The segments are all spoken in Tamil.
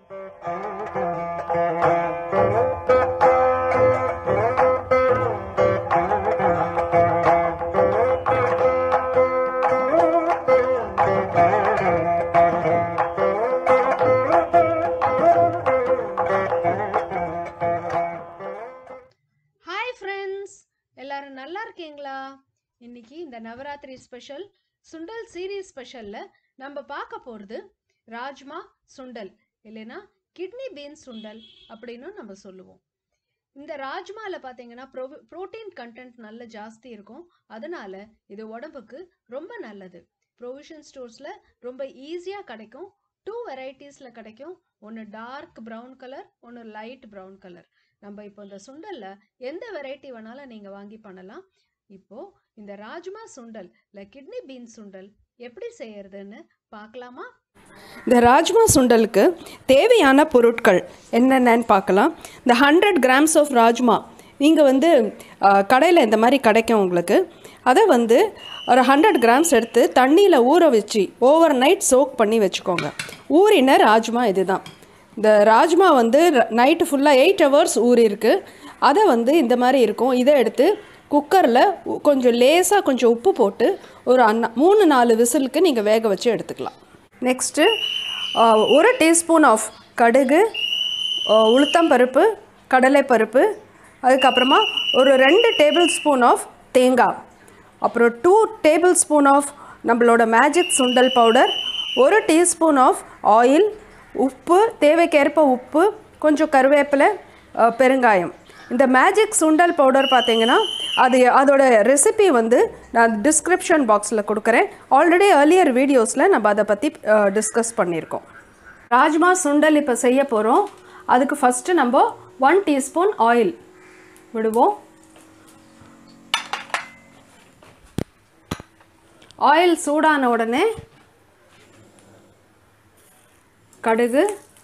ஹாய் ஃப்ரெண்ட்ஸ் எல்லாரும் நல்லா இருக்கீங்களா இன்னைக்கு இந்த நவராத்திரி ஸ்பெஷல் சுண்டல் சீரீஸ் ஸ்பெஷல்ல நம்ம பார்க்க போகிறது ராஜ்மா சுண்டல் இல்லைன்னா கிட்னி பீன்ஸ் சுண்டல் அப்படின்னு நம்ம சொல்லுவோம் இந்த ராஜ்மாவில் பார்த்தீங்கன்னா ப்ரோ ப்ரோட்டீன் கண்டென்ட் நல்ல ஜாஸ்தி இருக்கும் அதனால இது உடம்புக்கு ரொம்ப நல்லது ப்ரொவிஷன் ஸ்டோர்ஸில் ரொம்ப ஈஸியாக கிடைக்கும் டூ வெரைட்டிஸில் கிடைக்கும் ஒன்று டார்க் ப்ரௌன் கலர் ஒன்று லைட் ப்ரௌன் கலர் நம்ம இப்போ இந்த சுண்டல்ல எந்த வெரைட்டி வேணாலும் நீங்க வாங்கி பண்ணலாம் இப்போ இந்த ராஜ்மா சுண்டல் இல்லை கிட்னி பீன்ஸ் சுண்டல் எப்படி செய்யறதுன்னு பார்க்கலாமா இந்த ராஜ்மா சுண்டலுக்கு தேவையான பொருட்கள் என்னென்னு பார்க்கலாம் இந்த ஹண்ட்ரட் கிராம்ஸ் ஆஃப் ராஜ்மா நீங்கள் வந்து கடையில் இந்த மாதிரி கிடைக்கும் உங்களுக்கு அதை வந்து ஒரு ஹண்ட்ரட் கிராம்ஸ் எடுத்து தண்ணியில் ஊற வச்சு ஓவர் நைட் சோக் பண்ணி வச்சுக்கோங்க ஊறின ராஜ்மா இதுதான் இந்த ராஜ்மா வந்து நைட்டு ஃபுல்லாக எயிட் ஹவர்ஸ் ஊறிருக்கு அதை வந்து இந்த மாதிரி இருக்கும் இதை எடுத்து குக்கரில் கொஞ்சம் லேசாக கொஞ்சம் உப்பு போட்டு ஒரு அண்ணா மூணு நாலு விசிலுக்கு நீங்கள் வேக வச்சு எடுத்துக்கலாம் நெக்ஸ்ட்டு ஒரு டீஸ்பூன் ஆஃப் கடுகு ஆஹ், உளுத்தம்பருப்பு கடலைப்பருப்பு அதுக்கப்புறமா ஒரு ரெண்டு டேபிள் ஸ்பூன் ஆஃப் தேங்காய் அப்புறம் டூ டேபிள் ஸ்பூன் ஆஃப் நம்மளோட மேஜிக் சுண்டல் பவுடர் ஒரு டீஸ்பூன் ஆஃப் ஆயில் உப்பு தேவைக்கேற்ப உப்பு கொஞ்சம் கருவேப்பிலை அஹ், பெருங்காயம் இந்த மேஜிக் சுண்டல் பவுடர் பார்த்தீங்கன்னா அது அதோட ரெசிபி வந்து நான் டிஸ்கிரிப்ஷன் பாக்ஸில் கொடுக்குறேன் ஆல்ரெடி earlier வீடியோஸில் நம்ம அதை பற்றி டிஸ்கஸ் பண்ணியிருக்கோம் ராஜ்மா சுண்டல் இப்போ செய்ய போகிறோம் அதுக்கு ஃபஸ்ட்டு நம்ம ஒன் டீஸ்பூன் ஆயில் விடுவோம் ஆயில் சூடான உடனே கடுகு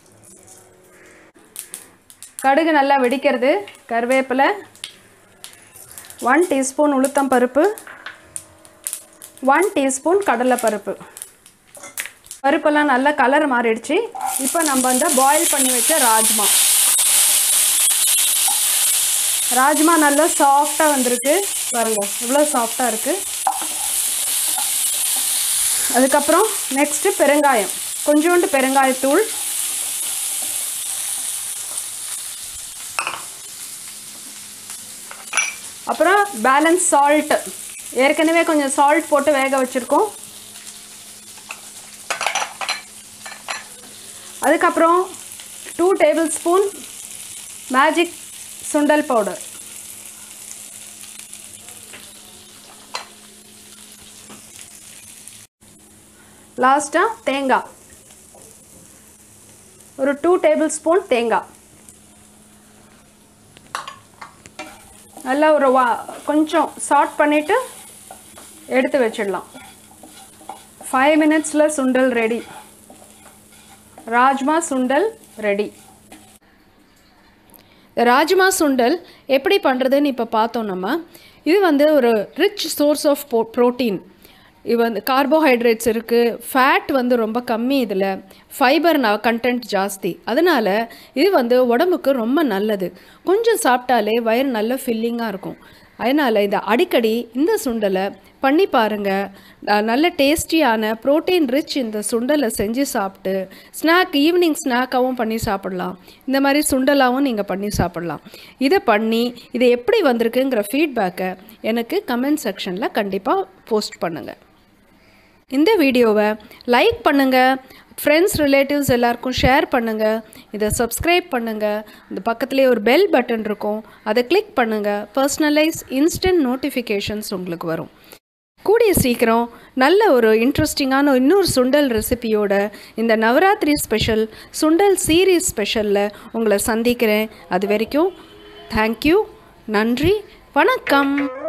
கடுகு நல்லா வெடிக்கிறது கருவேப்பிலை ஒன் டீஸ்பூன் உளுத்தம் பருப்பு ஒன் டீஸ்பூன் கடலைப்பருப்பு பருப்பெல்லாம் நல்லா கலர் மாறிடுச்சு இப்போ நம்ம வந்து பாயில் பண்ணி வச்ச ராஜ்மா ராஜ்மா நல்லா சாஃப்டாக வந்திருக்கு பாருங்க இவ்வளோ சாஃப்டாக இருக்குது அதுக்கப்புறம் நெக்ஸ்ட்டு பெருங்காயம் கொஞ்சோண்டு பெருங்காயத்தூள் அப்புறம் பேலன்ஸ் சால்ட் ஏற்கனவே கொஞ்சம் சால்ட் போட்டு வேக வச்சுருக்கோம் அதுக்கப்புறம் two tablespoon magic sundal powder லாஸ்ட்டாக தேங்காய் ஒரு டூ டேபிள் ஸ்பூன் தேங்காய் நல்லா ஒரு வா கொஞ்சம் சாட் பண்ணிவிட்டு எடுத்து வச்சிடலாம் ஃபைவ் மினிட்ஸில் சுண்டல் ரெடி ராஜ்மா சுண்டல் ரெடி ராஜ்மா சுண்டல் எப்படி பண்ணுறதுன்னு இப்போ பார்த்தோம் நம்ம இது வந்து ஒரு ரிச் சோர்ஸ் ஆஃப் ப்ரோட்டீன் இது வந்து கார்போஹைட்ரேட்ஸ் இருக்குது ஃபேட் வந்து ரொம்ப கம்மி இதில் ஃபைபர் கண்டென்ட் ஜாஸ்தி அதனால் இது வந்து உடம்புக்கு ரொம்ப நல்லது கொஞ்சம் சாப்பிட்டாலே வயிறு நல்ல ஃபில்லிங்காக இருக்கும் அதனால் இந்த அடிக்கடி இந்த சுண்டலை பண்ணி பாருங்கள் நல்ல டேஸ்டியான ப்ரோட்டீன் ரிச் இந்த சுண்டலை செஞ்சு சாப்பிட்டு ஸ்நாக் ஈவினிங் ஸ்நாக்காகவும் பண்ணி சாப்பிடலாம் இந்த மாதிரி சுண்டலாகவும் நீங்கள் பண்ணி சாப்பிடலாம் இதை பண்ணி இது எப்படி வந்திருக்குங்கிற ஃபீட்பேக்கை எனக்கு கமெண்ட் செக்ஷனில் கண்டிப்பாக போஸ்ட் பண்ணுங்கள் இந்த வீடியோவை லைக் பண்ணுங்கள் ஃப்ரெண்ட்ஸ் ரிலேட்டிவ்ஸ் எல்லாருக்கும் ஷேர் பண்ணுங்கள் இதை சப்ஸ்கிரைப் பண்ணுங்கள் இந்த பக்கத்துலேயே ஒரு பெல் பட்டன் இருக்கும் அதை கிளிக் பண்ணுங்கள் பர்சனலைஸ் இன்ஸ்டன்ட் நோட்டிஃபிகேஷன்ஸ் உங்களுக்கு வரும் கூடிய சீக்கிரம் நல்ல ஒரு இன்ட்ரெஸ்டிங்கான இன்னொரு சுண்டல் ரெசிபியோட இந்த நவராத்திரி ஸ்பெஷல் சுண்டல் சீரீஸ் ஸ்பெஷலில் உங்களை சந்திக்கிறேன் அது வரைக்கும் தேங்க்யூ நன்றி வணக்கம்